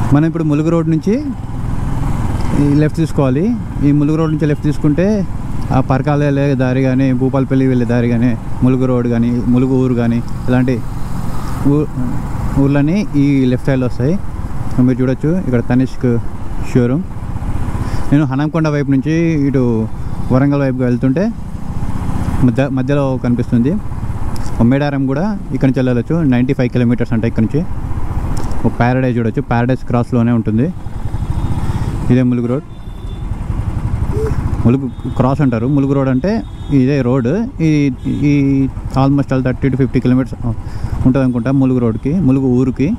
మనం ఇప్పుడు ములుగు రోడ్ నుంచి ఈ లెఫ్ట్ తీసుకోవాలి ఈ ములుగు రోడ్ నుంచి లెఫ్ట్ తీసుకుంటే ఆ పరకాల వెళ్ళే దారి కానీ భూపాలపల్లి వెళ్ళే దారి కానీ ములుగు రోడ్ కానీ ములుగు ఊరు కానీ ఇలాంటి ఊ ఊర్లన్నీ ఈ లెఫట్ సైడ్లో వస్తాయి మీరు చూడొచ్చు ఇక్కడ తనిష్క్ షోరూమ్ నేను హనంకొండ వైపు నుంచి ఇటు వరంగల్ వైపుగా వెళ్తుంటే మధ్య మధ్యలో కనిపిస్తుంది మేడారం కూడా ఇక్కడి నుంచి వెళ్ళవచ్చు నైంటీ ఫైవ్ కిలోమీటర్స్ అంటే ఇక్కడ నుంచి ఒక ప్యారడైజ్ చూడొచ్చు ప్యారడైజ్ క్రాస్లోనే ఉంటుంది ఇదే ములుగు రోడ్ ములుగు క్రాస్ అంటారు ములుగు రోడ్ అంటే ఇదే రోడ్ ఈ ఈ almost all thirty to fifty kilometres ఉంటుంది అనుకుంటా ములుగు రోడ్కి ములుగు ఊరికి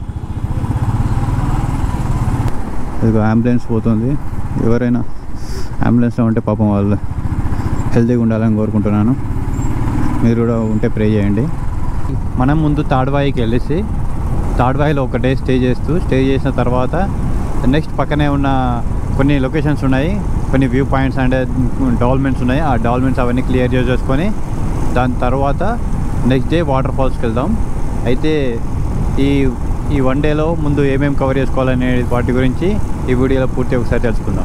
ఇదిగో అంబులెన్స్ పోతుంది ఎవరైనా అంబులెన్స్లో ఉంటే పాపం వాళ్ళు హెల్తీగా ఉండాలని కోరుకుంటున్నాను మీరు కూడా ఉంటే ప్రే చేయండి మనం ముందు తాడ్వాయికి వెళ్ళేసి తాడ్వాయిలో ఒక డే స్టే చేస్తూ స్టే చేసిన తర్వాత నెక్స్ట్ పక్కనే ఉన్న కొన్ని లొకేషన్స్ ఉన్నాయి కొన్ని వ్యూ పాయింట్స్ అండ్ డాల్మెంట్స్ ఉన్నాయి ఆ డాల్మెంట్స్ అవన్నీ క్లియర్ చేసేసుకొని దాని తర్వాత నెక్స్ట్ డే వాటర్ ఫాల్స్కి వెళ్దాం అయితే ఈ ఈ వన్ డేలో ముందు ఏమేమి కవర్ చేసుకోవాలనే వాటి గురించి ఈ వీడియోలో పూర్తి ఒకసారి తెలుసుకుందాం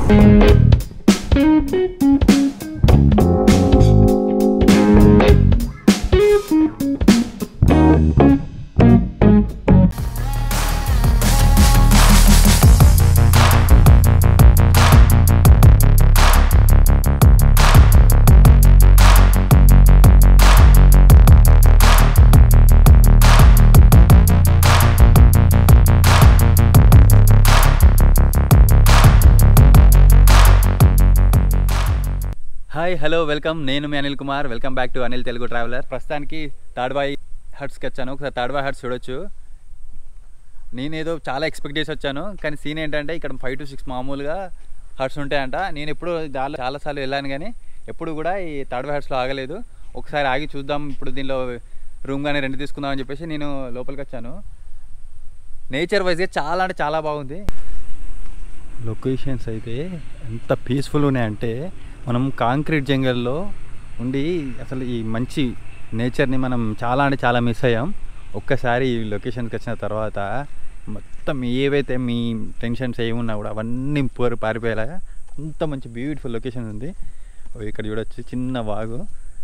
హాయ్ హలో వెల్కమ్ నేను మీ Anil Kumar welcome back to Anil Telugu traveller ప్రస్తుతానికి తాడ్బాయి హట్స్కి వచ్చాను ఒకసారి తాడ్బాయి హట్స్ చూడొచ్చు నేనేదో చాలా ఎక్స్పెక్ట్ చేసి వచ్చాను కానీ సీన్ ఏంటంటే ఇక్కడ ఫైవ్ టు సిక్స్ మామూలుగా హట్స్ ఉంటాయంట నేను ఎప్పుడు చాలా చాలాసార్లు వెళ్ళాను కానీ ఎప్పుడు కూడా ఈ తాడ్బాయి హట్స్లో ఆగలేదు ఒకసారి ఆగి చూద్దాం ఇప్పుడు దీనిలో రూమ్ కానీ రెంట్ తీసుకుందాం అని చెప్పేసి నేను లోపలికి వచ్చాను నేచర్ వైజ్గా చాలా అంటే చాలా బాగుంది లొకేషన్స్ అయితే ఎంత పీస్ఫుల్ ఉన్నాయంటే మనం కాంక్రీట్ జంగల్లో ఉండి అసలు ఈ మంచి నేచర్ని మనం చాలా అంటే చాలా మిస్ అయ్యాం ఒక్కసారి ఈ లొకేషన్కి వచ్చిన తర్వాత మొత్తం ఏవైతే మీ టెన్షన్స్ ఏమున్నా కూడా అవన్నీ పోరు పారిపోయేలాగా అంత మంచి బ్యూటిఫుల్ లొకేషన్ ఉంది ఓ ఇక్కడ చూడొచ్చు చిన్న వాగు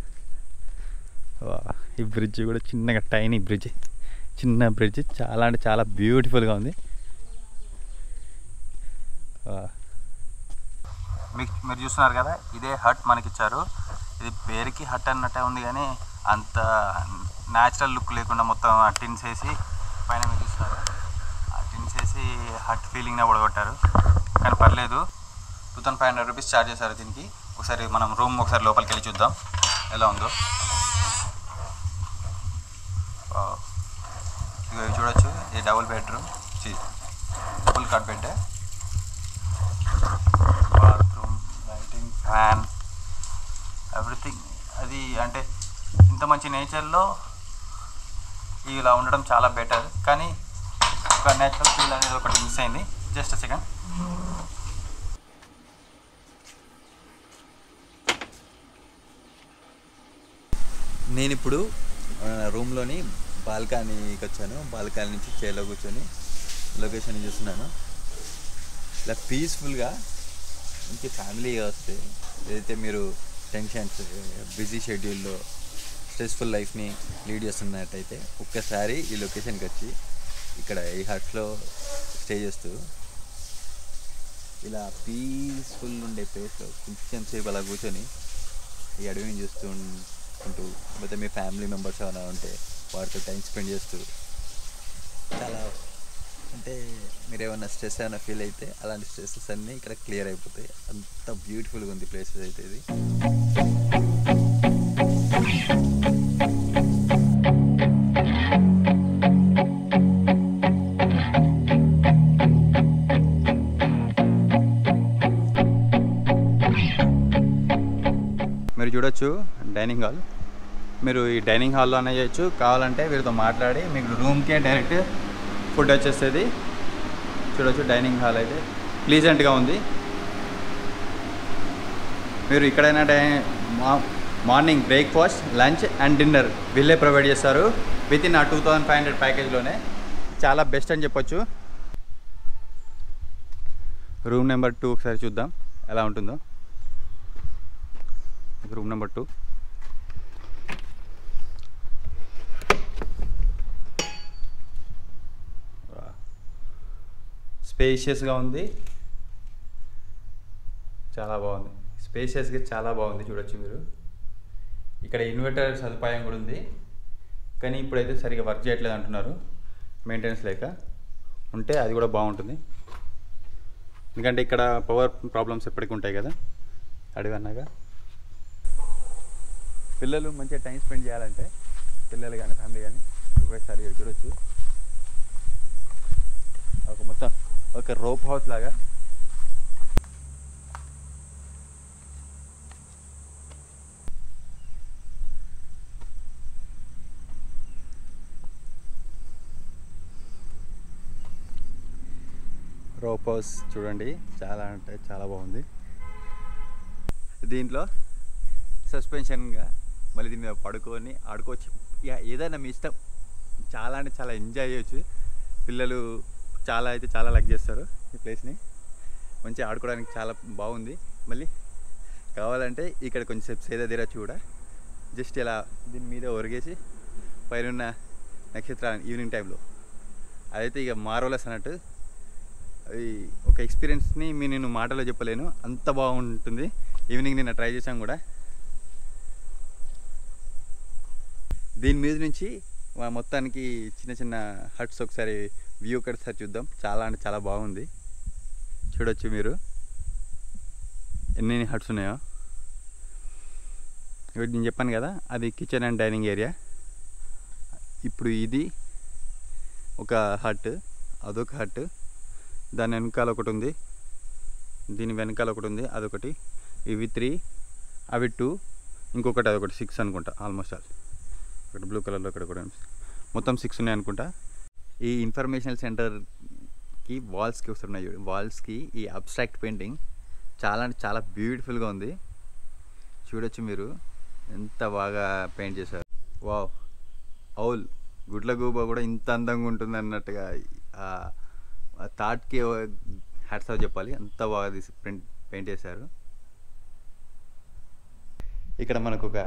వా, ఈ బ్రిడ్జ్ కూడా చిన్నగా టైనీ బ్రిడ్జ్ చిన్న బ్రిడ్జ్ చాలా అంటే చాలా బ్యూటిఫుల్గా ఉంది మీకు మీరు చూస్తున్నారు కదా ఇదే హట్ మనకి ఇచ్చారు ఇది పేరుకి హట్ అన్నట్టే ఉంది కానీ అంత న్యాచురల్ లుక్ లేకుండా మొత్తం ఆ టిన్స్ వేసి పైన మీరు చూస్తున్నారు ఆ టిన్స్ వేసి హట్ ఫీలింగ్నే పడగొట్టారు కానీ పర్లేదు two thousand five hundred rupees charge చేశారు దీనికి ఒకసారి మనం రూమ్ ఒకసారి లోపలికి వెళ్ళి చూద్దాం ఎలా ఉందో వావ్. ఇగో ఇవి చూడొచ్చు ఇది double bedroom double cut bed bathroom lighting fan everything అది అంటే ఇంత మంచి నేచర్లో ఇలా ఉండడం చాలా బెటర్ కానీ ఒక నేచురల్ ఫీల్ అనేది ఒకటి మిస్ అయింది జస్ట్ సెకండ్ నేను ఇప్పుడు రూమ్లోని బాల్కనీకి వచ్చాను బాల్కనీ నుంచి చైర్లో కూర్చొని లొకేషన్ చూస్తున్నాను ఇలా పీస్ఫుల్గా మంచి ఫ్యామిలీగా వస్తే ఏదైతే మీరు టెన్షన్స్ బిజీ షెడ్యూల్లో స్ట్రెస్ఫుల్ లైఫ్ని లీడ్ చేస్తున్నట్టయితే ఒక్కసారి ఈ లొకేషన్కి వచ్చి ఇక్కడ ఈ హట్స్లో స్టే చేస్తూ ఇలా పీస్ఫుల్ ఉండే ప్లేస్లో కొంచెం సేపు అలా కూర్చొని ఈ అడవిని చూస్తూ ఉం- ఉంటూ లేకపోతే మీ ఫ్యామిలీ మెంబర్స్ ఏమైనా ఉంటే వారితో టైం స్పెండ్ చేస్తూ చాలా అంటే మీరు ఏమైనా స్ట్రెస్ ఏమైనా ఫీల్ అయితే అలాంటి స్ట్రెస్సెస్ అన్నీ ఇక్కడ క్లియర్ అయిపోతాయి అంత బ్యూటిఫుల్గా ఉంది ప్లేసెస్ అయితే ఇది మీరు చూడొచ్చు డైనింగ్ హాల్ మీరు ఈ డైనింగ్ హాల్లోనే చేయొచ్చు కావాలంటే వీరితో మాట్లాడి మీకు రూమ్కే డైరెక్ట్ ఫుడ్ వచ్చేస్తుంది చూడొచ్చు డైనింగ్ హాల్ అయితే ప్లీజెంట్గా ఉంది మీరు ఇక్కడైనా డై మా- morning breakfast lunch and dinner వీళ్ళే ప్రొవైడ్ చేస్తారు విత్ ఇన్ ఆ టూ థౌజండ్ ఫైవ్ హండ్రెడ్ ప్యాకేజ్లోనే చాలా బెస్ట్ అని చెప్పొచ్చు రూమ్ నెంబర్ టూ ఒకసారి చూద్దాం ఎలా ఉంటుందో రూమ్ నెంబర్ టూ స్పేషియస్గా ఉంది చాలా బాగుంది స్పేషియస్గా చాలా బాగుంది చూడొచ్చు మీరు ఇక్కడ ఇన్వర్టర్ సదుపాయం కూడా ఉంది కానీ ఇప్పుడైతే సరిగా వర్క్ చేయట్లేదు అంటున్నారు మెయింటెనెన్స్ లేక ఉంటే అది కూడా బాగుంటుంది ఎందుకంటే ఇక్కడ పవర్ ప్రాబ్లమ్స్ ఎప్పటికీ ఉంటాయి కదా అడిగి అన్నాగా పిల్లలు మంచిగా టైం స్పెండ్ చేయాలంటే పిల్లలు కానీ ఫ్యామిలీ కానీ ఒకేసారి ఇక్కడ చూడొచ్చు ఒక మొత్తం ఒక రోప్ హౌస్ లాగా రోప్ హౌస్ చూడండి చాలా అంటే చాలా బాగుంది దీంట్లో సస్పెన్షన్గా మళ్ళీ దీని మీద పడుకొని ఆడుకోవచ్చు ఇక ఏదైనా మీ ఇష్టం చాలా అంటే చాలా ఎంజాయ్ చేయొచ్చు పిల్లలు చాలా అయితే చాలా లైక్ చేస్తారు ఈ ప్లేస్ని మంచిగా ఆడుకోవడానికి చాలా బాగుంది మళ్ళీ కావాలంటే ఇక్కడ కొంచెంసేపు సేద తీరచ్చు కూడా జస్ట్ ఇలా దీని మీద ఒరిగేసి పైన నక్షత్రాలు ఈవినింగ్ టైంలో అదైతే ఇక మారోలెస్ అన్నట్టు అది ఒక ఎక్స్పీరియన్స్ని మీ నేను మాటలో చెప్పలేను అంత బాగుంటుంది ఈవినింగ్ నిన్న ట్రై చేశాం కూడా దీని మీద నుంచి మా మొత్తానికి చిన్న చిన్న హట్స్ ఒకసారి వ్యూ ఒకసారి చూద్దాం చాలా అంటే చాలా బాగుంది చూడొచ్చు మీరు ఎన్ని హట్స్ ఉన్నాయో ఇప్పుడు నేను చెప్పాను కదా అది కిచెన్ అండ్ డైనింగ్ ఏరియా ఇప్పుడు ఇది ఒక హట్ అదొక హట్ దాని వెనకాల ఒకటి ఉంది దీని వెనకాల ఒకటి ఉంది అదొకటి ఇవి త్రీ అవి టూ ఇంకొకటి అదొకటి సిక్స్ అనుకుంటా ఆల్మోస్ట్ ఆల్ ఒకటి బ్లూ కలర్లో ఒకటి కూడా ఉంది. మొత్తం సిక్స్ ఉన్నాయి అనుకుంటా ఈ ఇన్ఫర్మేషనల్ సెంటర్కి వాల్స్కి వస్తున్నాయి వాల్స్కి ఈ అబ్స్ట్రాక్ట్ పెయింటింగ్ చాలా అంటే చాలా బ్యూటిఫుల్గా ఉంది చూడొచ్చు మీరు ఎంత బాగా పెయింట్ చేశారు వావ్ అవుల్ గుడ్ల గూబ కూడా ఇంత అందంగా ఉంటుంది అన్నట్టుగా ఆ థాట్కి హ్యాట్స్ ఆఫ్ చెప్పాలి అంత బాగా తీసి ప్రింట్ పెయింట్ చేశారు ఇక్కడ మనకు ఒక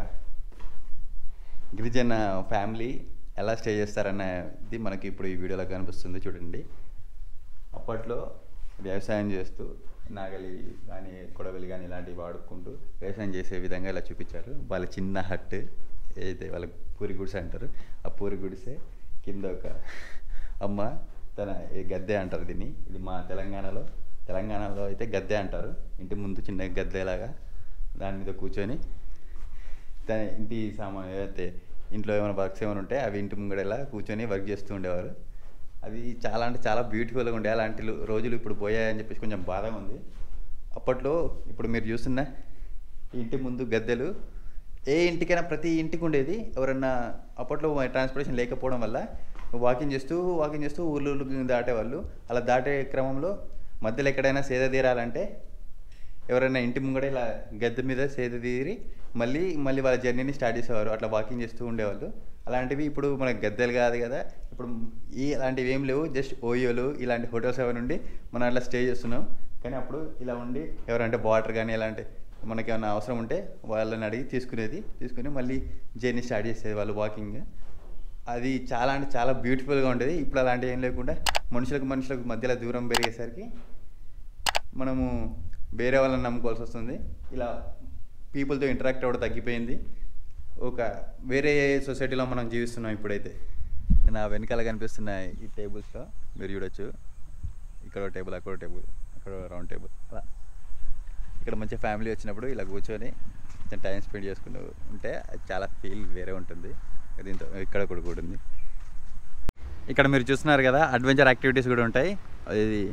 గిరిజన ఫ్యామిలీ ఎలా స్టే చేస్తారనేది మనకి ఇప్పుడు ఈ వీడియోలో కనిపిస్తుంది చూడండి అప్పట్లో వ్యవసాయం చేస్తూ నాగలి కానీ కొడవలి కానీ ఇలాంటివి వాడుకుంటూ వ్యవసాయం చేసే విధంగా ఇలా చూపించారు వాళ్ళ చిన్న హట్ ఏదైతే వాళ్ళ పూరి గుడిసె అంటారు ఆ పూరి గుడిసె కింద ఒక అమ్మ తన ఈ గద్దె అంటారు దీన్ని ఇది మా తెలంగాణలో తెలంగాణలో అయితే గద్దె అంటారు ఇంటి ముందు చిన్న గద్దెలాగా దాని మీద కూర్చొని తన ఇంటి సామాన్ ఏదైతే ఇంట్లో ఏమైనా వర్క్స్ ఏమైనా ఉంటే అవి ఇంటి ముంగడేలా కూర్చొని వర్క్ చేస్తూ ఉండేవారు అది చాలా అంటే చాలా బ్యూటిఫుల్గా ఉండే అలాంటి లో- రోజులు ఇప్పుడు పోయాయని చెప్పేసి కొంచెం బాధగా ఉంది అప్పట్లో ఇప్పుడు మీరు చూస్తున్న ఈ ఇంటి ముందు గద్దెలు ఏ ఇంటికైనా ప్రతి ఇంటికి ఉండేది ఎవరన్నా అప్పట్లో ట్రాన్స్పోర్టేషన్ లేకపోవడం వల్ల వాకింగ్ చేస్తూ వాకింగ్ చేస్తూ ఊర్లు ఊర్లు దాటేవాళ్ళు అలా దాటే క్రమంలో మధ్యలో ఎక్కడైనా సేద తీరాలంటే ఎవరైనా ఇంటి ముంగడ ఇలా గద్దె మీద సేద తీరి మళ్ళీ మళ్ళీ వాళ్ళ జర్నీని స్టార్ట్ చేసేవారు అట్లా వాకింగ్ చేస్తూ ఉండేవాళ్ళు అలాంటివి ఇప్పుడు మనకు గద్దెలు కాదు కదా ఇప్పుడు ఈ అలాంటివి ఏం లేవు జస్ట్ ఓయోలు ఇలాంటి హోటల్స్ ఎవరి నుండి మనం అట్లా స్టే చేస్తున్నాం కానీ అప్పుడు ఇలా ఉండి ఎవరంటే వాటర్ కానీ ఇలాంటి మనకి ఏమైనా అవసరం ఉంటే వాళ్ళని అడిగి తీసుకునేది తీసుకుని మళ్ళీ జర్నీ స్టార్ట్ చేసేది వాళ్ళు వాకింగ్ అది చాలా అంటే చాలా బ్యూటిఫుల్గా ఉండేది ఇప్పుడు అలాంటివి ఏం లేకుండా మనుషులకు మనుషులకు మధ్యలో దూరం పెరిగేసరికి మనము వేరే వాళ్ళని నమ్ముకోవాల్సి వస్తుంది ఇలా పీపుల్తో ఇంటరాక్ట్ అవ్వడం తగ్గిపోయింది ఒక వేరే సొసైటీలో మనం జీవిస్తున్నాం ఇప్పుడైతే నా వెనకాల కనిపిస్తున్న ఈ టేబుల్స్లో మీరు చూడొచ్చు ఇక్కడ టేబుల్ అక్కడ టేబుల్ అక్కడ రౌండ్ టేబుల్ అలా ఇక్కడ మంచి ఫ్యామిలీ వచ్చినప్పుడు ఇలా కూర్చొని కొంచెం టైం స్పెండ్ చేసుకుంటూ ఉంటే అది చాలా ఫీల్ వేరే ఉంటుంది దీంతో ఇక్కడ కూడా కూడా ఉంది ఇక్కడ మీరు చూస్తున్నారు కదా అడ్వెంచర్ యాక్టివిటీస్ కూడా ఉంటాయి ఇది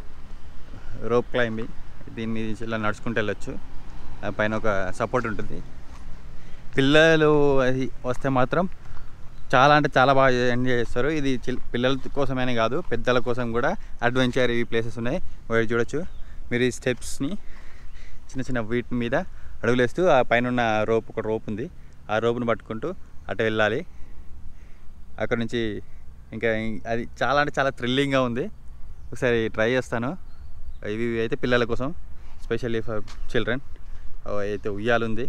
రోప్ క్లైంబింగ్ దీన్ని ఇలా నడుచుకుంటూ వెళ్ళొచ్చు ఆ పైన ఒక సపోర్ట్ ఉంటుంది పిల్లలు అది వస్తే మాత్రం చాలా అంటే చాలా బాగా ఎంజాయ్ చేస్తారు ఇది చిల్- పిల్లల కోసమేనే కాదు పెద్దల కోసం కూడా అడ్వెంచర్ ఈ ప్లేసెస్ ఉన్నాయి వాటి చూడొచ్చు మీరు ఈ స్టెప్స్ని చిన్న చిన్న వీటి మీద అడుగులేస్తూ ఆ పైన ఉన్న రోప్ ఒక రోప్ ఉంది ఆ రోప్ను పట్టుకుంటూ అటు వెళ్ళాలి అక్కడ నుంచి ఇంకా ఇం- అది చాలా అంటే చాలా థ్రిల్లింగ్గా ఉంది ఒకసారి ట్రై చేస్తాను ఇవి ఇవి అయితే పిల్లల కోసం స్పెషల్లీ ఫర్ చిల్డ్రన్ అయితే ఉయ్యాలుంది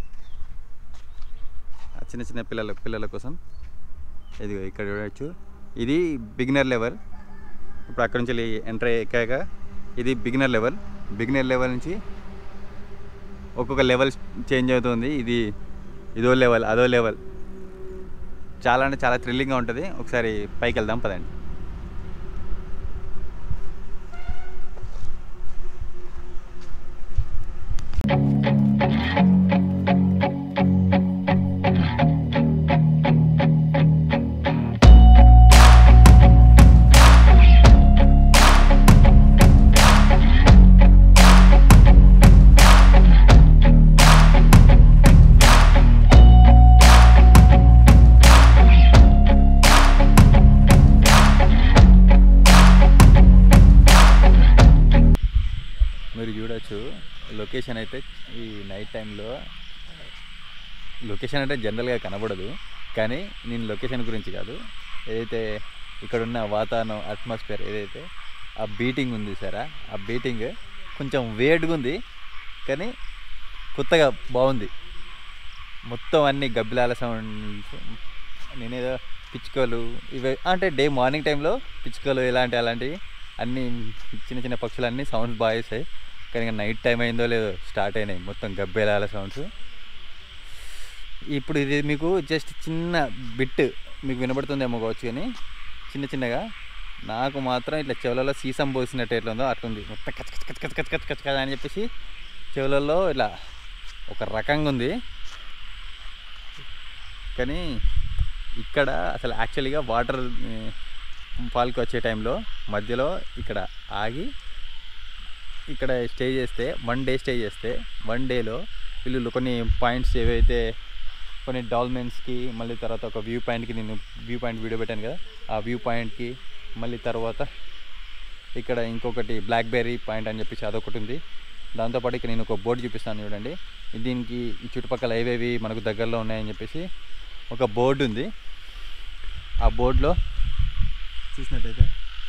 ఆ చిన్న చిన్న పిల్లల పిల్లల కోసం ఇది ఇక్కడ చూడవచ్చు ఇది బిగినర్ లెవెల్ ఇప్పుడు అక్కడ నుంచి ఎంటర్ ఎక్కాక ఇది బిగినర్ లెవెల్ బిగినర్ లెవెల్ నుంచి ఒక్కొక్క లెవెల్ చేంజ్ అవుతుంది ఇది ఇదో లెవెల్ అదో లెవెల్ చాలా అంటే చాలా థ్రిల్లింగ్గా ఉంటుంది ఒకసారి పైకి వెళ్దాం పదండి మీరు చూడొచ్చు లొకేషన్ అయితే ఈ నైట్ టైంలో లొకేషన్ అంటే జనరల్గా కనబడదు కానీ నేను లొకేషన్ గురించి కాదు ఏదైతే ఇక్కడున్న వాతావరణం అట్మాస్ఫియర్ ఏదైతే ఆ బీటింగ్ ఉంది సారా ఆ బీటింగ్ కొంచెం వేడిగా ఉంది కానీ కొత్తగా బాగుంది మొత్తం అన్ని గబ్బిలాల సౌండ్స్ నేనేదో పిచ్చుకలు ఇవి అంటే డే మార్నింగ్ టైంలో పిచ్చుకలు ఇలాంటి అలాంటివి అన్ని చిన్న చిన్న పక్షులు అన్నీ సౌండ్స్ బాగా వేస్తాయి కానీ ఇంకా నైట్ టైం అయిందో లేదో స్టార్ట్ అయినాయి మొత్తం గబ్బేలాల సౌండ్స్ ఇప్పుడు ఇది మీకు జస్ట్ చిన్న బిట్ మీకు వినబడుతుందేమో కావచ్చు కానీ చిన్న చిన్నగా నాకు మాత్రం ఇట్లా చెవులలో సీసం పోసినట్టు ఎట్లా ఉందో అట్లుంది మొత్తం కచ్ కచ్ కచ్ కచ్ కచ్ కచ్ కచ్ కచ్ అని చెప్పేసి చెవులలో ఇలా ఒక రకంగా ఉంది కానీ ఇక్కడ అసలు యాక్చువల్గా వాటర్ ఫాల్కి వచ్చే టైంలో మధ్యలో ఇక్కడ ఆగి ఇక్కడ స్టే చేస్తే వన్ డే స్టే చేస్తే వన్ డేలో వీళ్ళు కొన్ని పాయింట్స్ ఏవైతే కొన్ని డాల్మెన్స్కి మళ్ళీ తర్వాత ఒక వ్యూ పాయింట్కి నేను వ్యూ పాయింట్ వీడియో పెట్టాను కదా ఆ వ్యూ పాయింట్కి మళ్ళీ తర్వాత ఇక్కడ ఇంకొకటి బ్లాక్బెర్రీ పాయింట్ అని చెప్పేసి అదొకటి ఉంది దాంతోపాటు ఇక్కడ నేను ఒక బోర్డు చూపిస్తాను చూడండి దీనికి ఈ చుట్టుపక్కల ఏవేవి మనకు దగ్గరలో ఉన్నాయని చెప్పేసి ఒక బోర్డు ఉంది ఆ బోర్డులో చూసినట్టయితే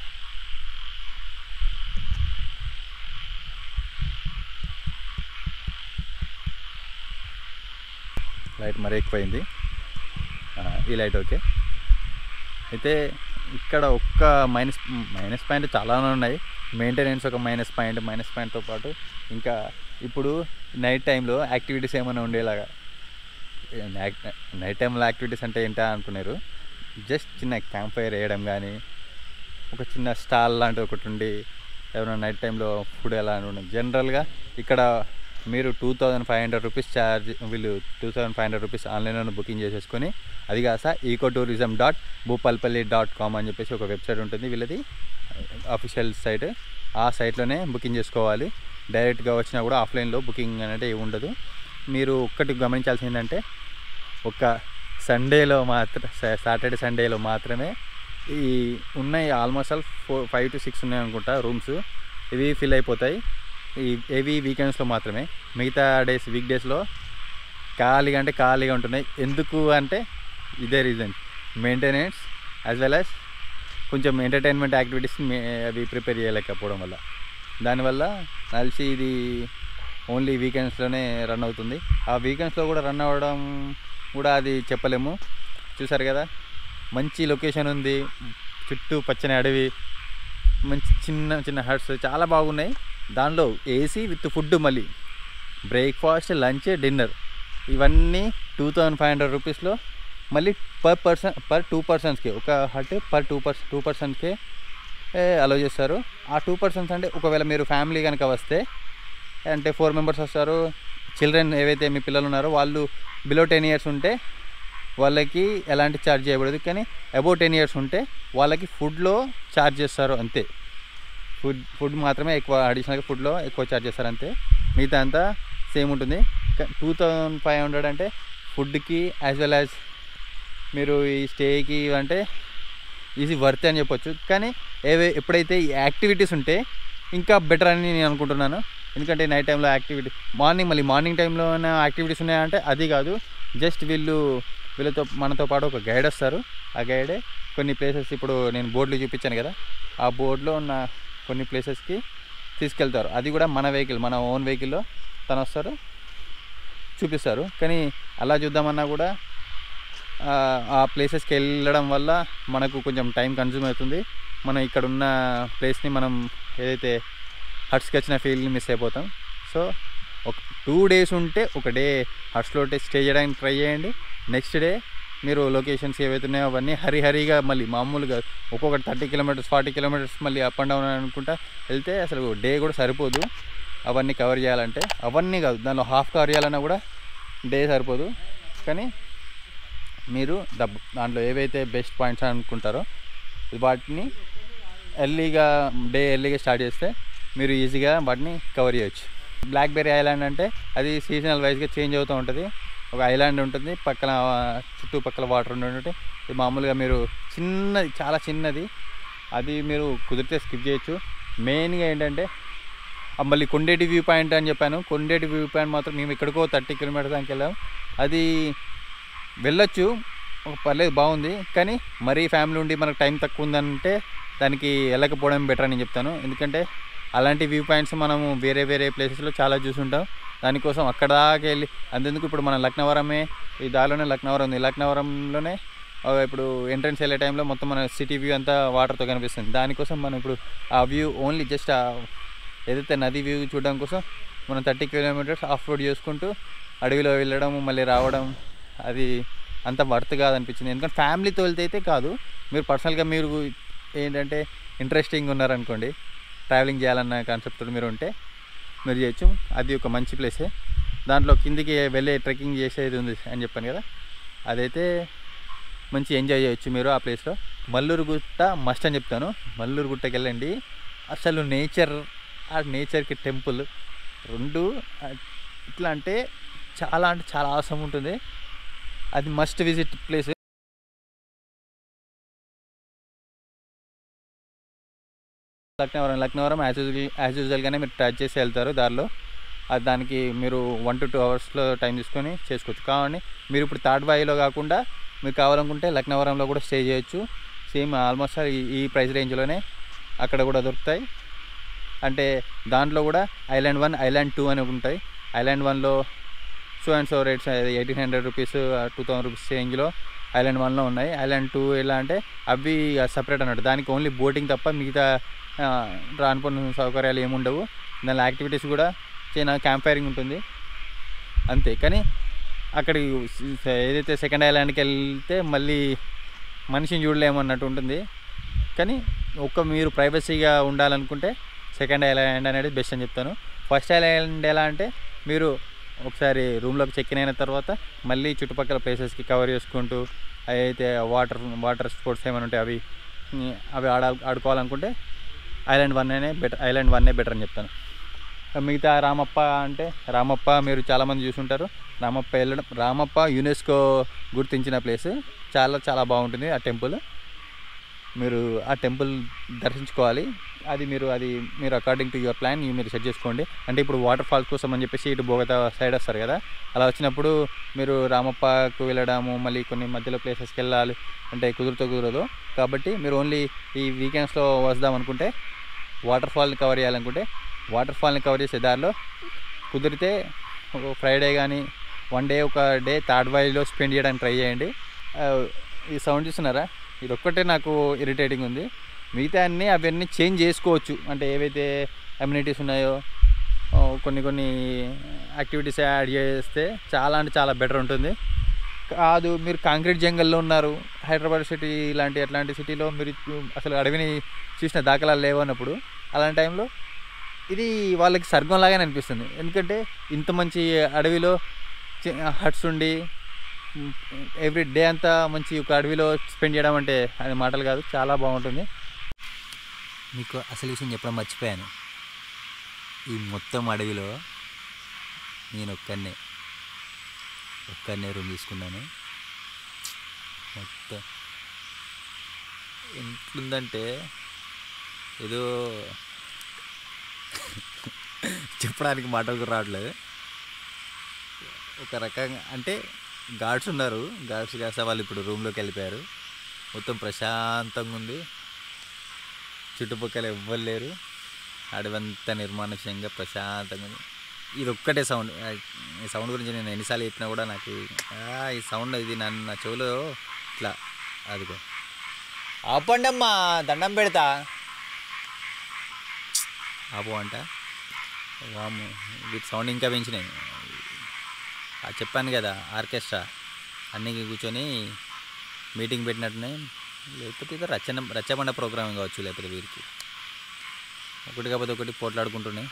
లైట్ మరీ ఎక్కువైంది ఆ, ఈ లైట్ ఓకే అయితే ఇక్కడ ఒక్క మైనస్ మైనస్ పాయింట్ చాలానే ఉన్నాయి మెయింటెనెన్స్ ఒక మైనస్ పాయింట్ మైనస్ పాయింట్తో పాటు ఇంకా ఇప్పుడు నైట్ టైంలో యాక్టివిటీస్ ఏమైనా ఉండేలాగా నైట్ టైంలో యాక్టివిటీస్ అంటే ఏంటా అనుకున్నారు జస్ట్ చిన్న క్యాంప్ ఫైర్ వేయడం కానీ ఒక చిన్న స్టాల్ లాంటిది ఒకటి ఉండి ఎవరైనా నైట్ టైంలో ఫుడ్ ఎలా అని ఉండదు జనరల్గా ఇక్కడ మీరు two thousand five hundred rupees charge వీళ్ళు two thousand five hundred rupees ఆన్లైన్లో బుకింగ్ చేసేసుకొని అది కాస్త eco tourism dot Bhupalpally dot com అని చెప్పేసి ఒక వెబ్సైట్ ఉంటుంది వీళ్ళది అఫీషియల్ సైట్ ఆ సైట్లోనే బుకింగ్ చేసుకోవాలి డైరెక్ట్గా వచ్చినా కూడా ఆఫ్లైన్లో బుకింగ్ అనేది ఏమి ఉండదు మీరు ఒక్కటి గమనించాల్సింది ఏంటంటే ఒక సండేలో మాత్రం సాటర్డే సండేలో మాత్రమే ఈ ఉన్నాయి almost all four five to six ఉన్నాయి అనుకుంటా రూమ్స్ ఇవి ఫిల్ అయిపోతాయి ఈ ఏవి వీకెండ్స్లో మాత్రమే మిగతా డేస్ వీక్ డేస్లో ఖాళీగా అంటే ఖాళీగా ఉంటున్నాయి ఎందుకు అంటే ఇదే reason maintenance as well as కొంచెం ఎంటర్టైన్మెంట్ యాక్టివిటీస్ అవి ప్రిపేర్ చేయలేకపోవడం వల్ల దానివల్ల కలిసి ఇది ఓన్లీ వీకెండ్స్లోనే రన్ అవుతుంది ఆ వీకెండ్స్లో కూడా రన్ అవ్వడం కూడా అది చెప్పలేము చూసారు కదా మంచి లొకేషన్ ఉంది చుట్టూ పచ్చని అడవి మంచి చిన్న చిన్న హట్స్ చాలా బాగున్నాయి దానిలో ఏసీ విత్ ఫుడ్ మళ్ళీ బ్రేక్ఫాస్ట్ లంచ్ డిన్నర్ ఇవన్నీ టూ థౌజండ్ ఫైవ్ హండ్రెడ్ రూపీస్లో మళ్ళీ పర్ పర్సన్ పర్ టూ పర్సన్స్కి ఒక హట్ పర్ టూ పర్స్ టూ పర్సన్కే అలో చేస్తారు ఆ టూ పర్సన్స్ అంటే ఒకవేళ మీరు ఫ్యామిలీ కనుక వస్తే అంటే ఫోర్ మెంబర్స్ వస్తారు చిల్డ్రన్ ఏవైతే మీ పిల్లలు ఉన్నారో వాళ్ళు బిలో టెన్ ఇయర్స్ ఉంటే వాళ్ళకి ఎలాంటి ఛార్జ్ చేయబడదు కానీ అబౌవ్ టెన్ ఇయర్స్ ఉంటే వాళ్ళకి ఫుడ్లో ఛార్జ్ చేస్తారు అంతే ఫుడ్ ఫుడ్ మాత్రమే ఎక్కువ అడిషనల్గా ఫుడ్లో ఎక్కువ ఛార్జ్ చేస్తారు అంతే మిగతా అంతా సేమ్ ఉంటుంది టూ థౌజండ్ ఫైవ్ హండ్రెడ్ అంటే ఫుడ్కి యాజ్ వెల్ యాజ్ మీరు ఈ స్టేకి అంటే ఈజీ వర్త్ అని చెప్పొచ్చు కానీ ఏవే ఎప్పుడైతే ఈ యాక్టివిటీస్ ఉంటే ఇంకా బెటర్ అని నేను అనుకుంటున్నాను ఎందుకంటే నైట్ టైంలో యాక్టివిటీ మార్నింగ్ మళ్ళీ మార్నింగ్ టైంలో ఉన్న యాక్టివిటీస్ ఉన్నాయంటే అది కాదు జస్ట్ వీళ్ళు వీళ్ళతో మనతో పాటు ఒక గైడ్ వస్తారు ఆ గైడే కొన్ని ప్లేసెస్ ఇప్పుడు నేను బోర్డులు చూపించాను కదా ఆ బోర్డులో ఉన్న కొన్ని ప్లేసెస్కి తీసుకెళ్తారు అది కూడా మన వెహికల్ మన ఓన్ వెహికల్లో తను వస్తారు చూపిస్తారు కానీ అలా చూద్దామన్నా కూడా ఆ, ఆ ప్లేసెస్కి వెళ్ళడం వల్ల మనకు కొంచెం టైం కన్జ్యూమ్ అవుతుంది మనం ఇక్కడ ఉన్న ప్లేస్ని మనం ఏదైతే హట్స్కి వచ్చిన ఫీల్ని మిస్ అయిపోతాం సో ఒక టూ డేస్ ఉంటే ఒక డే హట్స్లో స్టే చేయడానికి ట్రై చేయండి నెక్స్ట్ డే మీరు లొకేషన్స్ ఏవైతే ఉన్నాయో అవన్నీ హరి హరిగా మళ్ళీ మామూలుగా ఒక్కొక్కటి థర్టీ కిలోమీటర్స్ ఫార్టీ కిలోమీటర్స్ మళ్ళీ అప్ అండ్ డౌన్ అనుకుంటా వెళ్తే అసలు డే కూడా సరిపోదు అవన్నీ కవర్ చేయాలంటే అవన్నీ కాదు దానిలో హాఫ్ కవర్ చేయాలన్నా కూడా డే సరిపోదు కానీ మీరు డబ్ దాంట్లో ఏవైతే బెస్ట్ పాయింట్స్ అనుకుంటారో వాటిని ఎర్లీగా డే ఎర్లీగా స్టార్ట్ చేస్తే మీరు ఈజీగా వాటిని కవర్ చేయొచ్చు బ్లాక్బెర్రీ ఐలాండ్ అంటే అది సీజనల్ వైజ్గా చేంజ్ అవుతూ ఉంటుంది ఒక ఐలాండ్ ఉంటుంది పక్కన ఆ, చుట్టుపక్కల వాటర్ ఉంటుంది ఇది మామూలుగా మీరు చిన్నది చాలా చిన్నది అది మీరు కుదిరితే స్కిప్ చేయొచ్చు మెయిన్గా ఏంటంటే ఆ మళ్ళీ కొండేటి వ్యూ పాయింట్ అని చెప్పాను కొండేటి వ్యూ పాయింట్ మాత్రం మేము ఎక్కడికో థర్టీ కిలోమీటర్స్ దానికి వెళ్ళాం అది వెళ్ళొచ్చు ఒక పర్లేదు బాగుంది కానీ మరీ ఫ్యామిలీ ఉండి మనకు టైం తక్కువ ఉందంటే దానికి వెళ్ళకపోవడం బెటర్ అని చెప్తాను ఎందుకంటే అలాంటి వ్యూ పాయింట్స్ మనము వేరే వేరే ప్లేసెస్లో చాలా చూసుంటాం దానికోసం అక్కడ దాకా వెళ్ళి అంతెందుకు ఇప్పుడు మన లక్నవరమే ఈ దారిలోనే లక్నవరం ఉంది లక్నవరంలోనే ఆ, ఇప్పుడు ఎంట్రన్స్ వెళ్ళే టైంలో మొత్తం మన సిటీ వ్యూ అంతా వాటర్తో కనిపిస్తుంది దానికోసం మనం ఇప్పుడు ఆ వ్యూ ఓన్లీ జస్ట్ ఏదైతే నది వ్యూ చూడడం కోసం మనం థర్టీ కిలోమీటర్స్ ఆఫ్ రోడ్ చేసుకుంటూ అడవిలో వెళ్ళడం మళ్ళీ రావడం అది అంత వర్త్ కాదనిపించింది ఎందుకంటే ఫ్యామిలీతో వెళ్తే అయితే కాదు మీరు పర్సనల్గా మీరు ఏంటంటే ఇంట్రెస్టింగ్ ఉన్నారనుకోండి ట్రావెలింగ్ చేయాలన్న కాన్సెప్ట్ మీరు ఉంటే మీరు చేయొచ్చు అది ఒక మంచి ప్లేసే దాంట్లో కిందికి వెళ్ళే ట్రెక్కింగ్ చేసేది ఉంది అని చెప్పాను కదా అదైతే మంచి ఎంజాయ్ చేయొచ్చు మీరు ఆ ప్లేస్లో మల్లూరు గుట్ట మస్ట్ అని చెప్తాను మల్లూరు గుట్టకి వెళ్ళండి అసలు నేచర్ ఆ నేచర్కి టెంపుల్ రెండు ఆ, ఎట్లా అంటే చాలా అంటే చాలా అవసరం ఉంటుంది అది must visit place Laknavaram Laknavaram as usual as యూజువల్గానే మీరు టచ్ చేసి వెళ్తారు దారిలో అది దానికి మీరు వన్ టు టూ అవర్స్లో టైం తీసుకొని చేసుకోవచ్చు కావండి మీరు ఇప్పుడు థర్డ్ వాయిలో కాకుండా మీరు కావాలనుకుంటే లక్నవరంలో కూడా స్టే చేయొచ్చు సేమ్ ఆల్మోస్ట్ ఈ ఈ ప్రైస్ రేంజ్లోనే అక్కడ కూడా దొరుకుతాయి అంటే దాంట్లో కూడా ఐలాండ్ వన్ ఐలాండ్ టూ అని ఉంటాయి ఐలాండ్ వన్లో so and so rates eighteen hundred rupees two thousand rupees రేంజ్లో ఐలాండ్ వన్లో ఉన్నాయి ఐలాండ్ టూ ఎలా అంటే అవి సపరేట్ అన్నట్టు దానికి ఓన్లీ బోటింగ్ తప్ప మిగతా ఆ, రానుకున్న సౌకర్యాలు ఏముండవు దాని యాక్టివిటీస్ కూడా చిన్న క్యాంప్ ఫైరింగ్ ఉంటుంది అంతే కానీ అక్కడికి ఏదైతే సెకండ్ ఐలాండ్కి వెళ్తే మళ్ళీ మనిషిని చూడలేము అన్నట్టు ఉంటుంది కానీ ఒక్క మీరు ప్రైవసీగా ఉండాలనుకుంటే సెకండ్ ఐలాండ్ అనేది బెస్ట్ అని చెప్తాను ఫస్ట్ ఐలాండ్ ఎలా అంటే మీరు ఒకసారి రూమ్లోకి చెక్ ఇన్ అయిన తర్వాత మళ్ళీ చుట్టుపక్కల ప్లేసెస్కి కవర్ చేసుకుంటూ అయితే వాటర్ వాటర్ స్పోర్ట్స్ ఏమైనా ఉంటే అవి ఉమ్, అవి ఆడ ఆడుకోవాలనుకుంటే ఐలాండ్ వన్ అనే బెటర్ ఐలాండ్ వన్నే బెటర్ అని చెప్తాను మిగతా రామప్ప అంటే రామప్ప మీరు చాలామంది చూసుంటారు రామప్ప వెళ్ళడం రామప్ప యునెస్కో గుర్తించిన ప్లేస్ చాలా చాలా బాగుంటుంది ఆ టెంపుల్ మీరు ఆ టెంపుల్ దర్శించుకోవాలి అది మీరు అది మీరు అకార్డింగ్ టు యువర్ ప్లాన్ మీరు సెట్ చేసుకోండి అంటే ఇప్పుడు వాటర్ ఫాల్స్ కోసం అని చెప్పేసి ఇటు బోగతా సైడ్ వస్తారు కదా అలా వచ్చినప్పుడు మీరు రామప్పకు వెళ్ళడము మళ్ళీ కొన్ని మధ్యలో ప్లేసెస్కి వెళ్ళాలి అంటే కుదురుతో కుదరదు కాబట్టి మీరు ఓన్లీ ఈ వీకెండ్స్లో వస్తాం అనుకుంటే వాటర్ ఫాల్ని కవర్ చేయాలనుకుంటే వాటర్ ఫాల్ని కవర్ చేసే దారిలో కుదిరితే ఒక ఫ్రైడే కానీ వన్ డే ఒక డే థర్డ్ వైలో స్పెండ్ చేయడానికి ట్రై చేయండి ఆ, ఈ సౌండ్ చూస్తున్నారా ఇది ఒక్కటే నాకు ఇరిటేటింగ్ ఉంది మిగతా అన్నీ అవన్నీ చేంజ్ చేసుకోవచ్చు అంటే ఏవైతే అమ్యూనిటీస్ ఉన్నాయో ఆ, కొన్ని కొన్ని యాక్టివిటీస్ యాడ్ చేస్తే చాలా అంటే చాలా బెటర్ ఉంటుంది కాదు మీరు కాంక్రీట్ జంగల్లో ఉన్నారు హైదరాబాద్ సిటీ ఇలాంటి అట్లాంటి సిటీలో మీరు అసలు అడవిని చూసిన దాఖలాలు లేవు అన్నప్పుడు అలాంటి టైంలో ఇది వాళ్ళకి స్వర్గం లాగానే అనిపిస్తుంది ఎందుకంటే ఇంత మంచి అడవిలో హట్స్ ఉండి ఎవ్రీ డే అంతా మంచి ఒక అడవిలో స్పెండ్ చేయడం అంటే అది మాటలు కాదు చాలా బాగుంటుంది మీకు అసలు విషయం చెప్పడం మర్చిపోయాను ఈ మొత్తం అడవిలో నేను ఒక్కనే ఒక్కనే రూమ్ తీసుకున్నాను మొత్తం ఎంతుందంటే ఏదో చెప్పడానికి మాటలు కూడా రావట్లేదు ఒక రకంగా అంటే గార్డ్స్ ఉన్నారు గార్డ్స్ కాస్త వాళ్ళు ఇప్పుడు రూమ్లోకి వెళ్ళిపోయారు మొత్తం ప్రశాంతంగా ఉంది చుట్టుపక్కల ఎవ్వరు లేరు అడవంతా నిర్మానుష్యంగా ప్రశాంతంగా ఉంది. ఇది ఒక్కటే సౌండ్ ఆ, ఈ సౌండ్ గురించి నేను ఎన్నిసార్లు చెప్పినా కూడా నాకు ఆ, ఈ సౌండ్ ఇది నన్ను నా చెవిలో ఇట్లా అదిగో ఆపండి అమ్మా దండం పెడతా ఆపు అంట వాము వీటి సౌండ్ ఇంకా పెంచినాయి ఆ చెప్పాను కదా ఆర్కెస్ట్రా అన్నీ కూర్చొని మీటింగ్ పెట్టినట్టునే లేకపోతే ఇది రచన రచ్చబండ ప్రోగ్రామ్ కావచ్చు లేకపోతే వీరికి ఒకటి కాకపోతే ఒకటి పోట్లాడుకుంటున్నాయి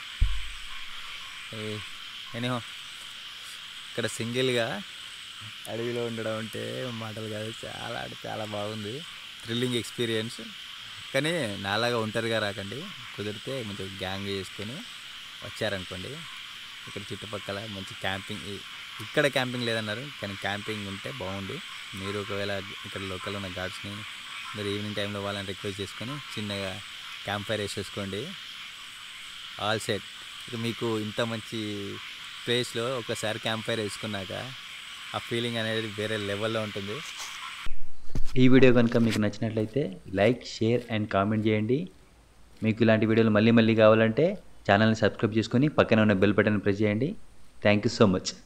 ఎనీహో ఇక్కడ సింగిల్గా అడవిలో ఉండడం అంటే మాటలు కాదు చాలా అంటే చాలా బాగుంది థ్రిల్లింగ్ ఎక్స్పీరియన్స్ కానీ నాలాగా ఒంటరిగా రాకండి కుదిరితే మంచిగా గ్యాంగ్ చేసుకొని వచ్చారనుకోండి ఇక్కడ చుట్టుపక్కల మంచి క్యాంపింగ్ ఇ- ఇక్కడ క్యాంపింగ్ లేదన్నారు కానీ క్యాంపింగ్ ఉంటే బాగుండు మీరు ఒకవేళ ఇక్కడ లోకల్ ఉన్న గార్డ్స్ని మీరు ఈవినింగ్ టైంలో వాళ్ళని రిక్వెస్ట్ చేసుకొని చిన్నగా క్యాంప్ ఫైర్ వేసేసుకోండి ఆల్ సెట్ ఇక మీకు ఇంత మంచి ప్లేస్లో ఒకసారి క్యాంప్ ఫైర్ వేసుకున్నాక ఆ ఫీలింగ్ అనేది వేరే లెవెల్లో ఉంటుంది ఈ వీడియో కనుక మీకు నచ్చినట్లయితే లైక్ షేర్ అండ్ కామెంట్ చేయండి మీకు ఇలాంటి వీడియోలు మళ్ళీ మళ్ళీ కావాలంటే ఛానల్ని సబ్స్క్రైబ్ చేసుకొని పక్కన ఉన్న బెల్ బటన్ ప్రెస్ చేయండి థ్యాంక్ యూ సో మచ్